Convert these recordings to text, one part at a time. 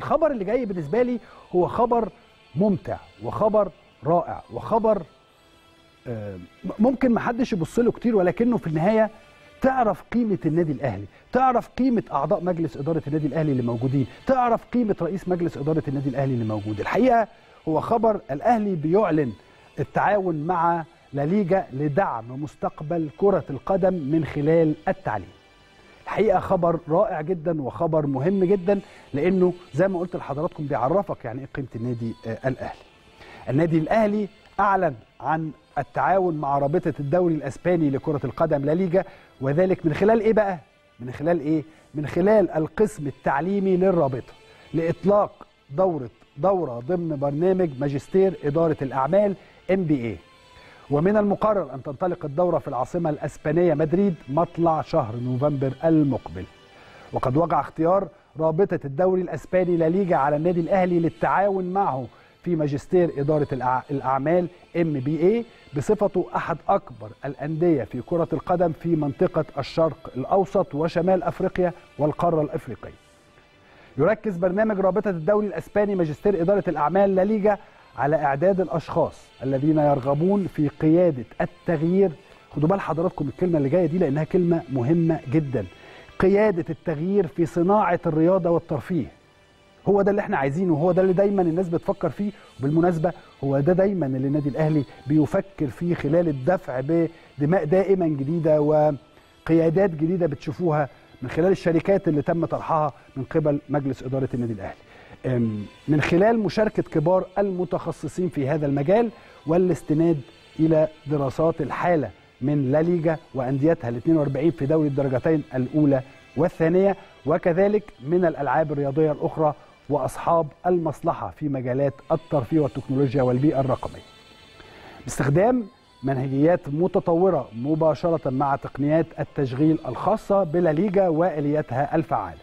الخبر اللي جاي بالنسبه لي هو خبر ممتع وخبر رائع وخبر آه، ممكن ما حدش يبص له كتير ولكنه في النهايه تعرف قيمه النادي الاهلي تعرف قيمه اعضاء مجلس اداره النادي الاهلي اللي موجودين تعرف قيمه رئيس مجلس اداره النادي الاهلي اللي موجود الحقيقه هو خبر الاهلي بيعلن التعاون مع لا ليجا لدعم مستقبل كره القدم من خلال التعليم الحقيقه خبر رائع جدا وخبر مهم جدا لانه زي ما قلت لحضراتكم بيعرفك يعني ايه قيمه النادي آه، الاهلي النادي الاهلي اعلن عن التعاون مع رابطه الدوري الاسباني لكره القدم لا ليجا وذلك من خلال ايه بقى من خلال ايه من خلال القسم التعليمي للرابطه لاطلاق دوره دوره ضمن برنامج ماجستير اداره الاعمال ام بي اي ومن المقرر ان تنطلق الدوره في العاصمه الاسبانيه مدريد مطلع شهر نوفمبر المقبل وقد وقع اختيار رابطه الدوري الاسباني لا ليجا على النادي الاهلي للتعاون معه في ماجستير اداره الأع- الاعمال ام بي اي بصفته احد اكبر الانديه في كره القدم في منطقه الشرق الاوسط وشمال افريقيا والقاره الافريقيه. يركز برنامج رابطه الدوري الاسباني ماجستير اداره الاعمال لا ليجا على اعداد الاشخاص الذين يرغبون في قياده التغيير خدوا بال حضراتكم الكلمه اللي جايه دي لانها كلمه مهمه جدا قياده التغيير في صناعه الرياضه والترفيه هو ده اللي احنا عايزينه وهو ده اللي دايما الناس بتفكر فيه وبالمناسبه هو ده دايما اللي النادي الاهلي بيفكر فيه خلال الدفع بدماء دائما جديده وقيادات جديده بتشوفوها من خلال الشركات اللي تم طرحها من قبل مجلس اداره النادي الاهلي. أم، من خلال مشاركه كبار المتخصصين في هذا المجال والاستناد الى دراسات الحاله من لا ليجا وانديتها ال 42 في دوري الدرجتين الاولى والثانيه وكذلك من الالعاب الرياضيه الاخرى واصحاب المصلحه في مجالات الترفيه والتكنولوجيا والبيئه الرقميه. باستخدام منهجيات متطوره مباشره مع تقنيات التشغيل الخاصه بلا ليجا والياتها الفعاله.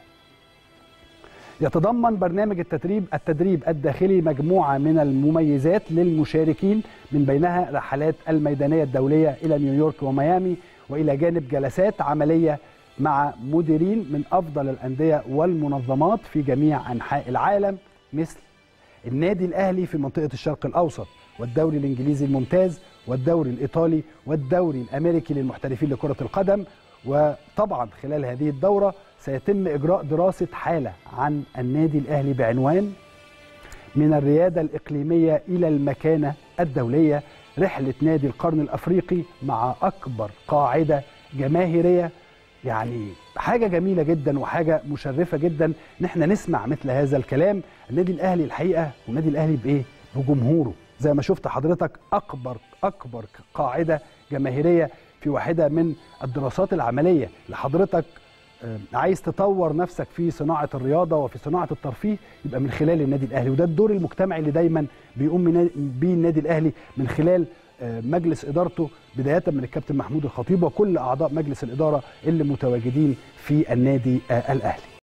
يتضمن برنامج التدريب التدريب الداخلي مجموعه من المميزات للمشاركين من بينها رحلات الميدانيه الدوليه الى نيويورك وميامي والى جانب جلسات عمليه مع مديرين من افضل الانديه والمنظمات في جميع انحاء العالم مثل النادي الاهلي في منطقه الشرق الاوسط والدوري الانجليزي الممتاز والدوري الايطالي والدوري الامريكي للمحترفين لكره القدم وطبعا خلال هذه الدوره سيتم اجراء دراسه حاله عن النادي الاهلي بعنوان من الرياده الاقليميه الى المكانه الدوليه رحله نادي القرن الافريقي مع اكبر قاعده جماهيريه يعني حاجه جميله جدا وحاجه مشرفه جدا ان احنا نسمع مثل هذا الكلام النادي الاهلي الحقيقه والنادي الاهلي بايه بجمهوره زي ما شفت حضرتك اكبر اكبر قاعده جماهيريه في واحده من الدراسات العمليه لحضرتك آه، عايز تطور نفسك في صناعه الرياضه وفي صناعه الترفيه يبقى من خلال النادي الاهلي وده الدور المجتمعي اللي دايما بيقوم من- بيه النادي الاهلي من خلال آه، مجلس ادارته بدايه من الكابتن محمود الخطيب وكل اعضاء مجلس الاداره اللي متواجدين في النادي آه، الاهلي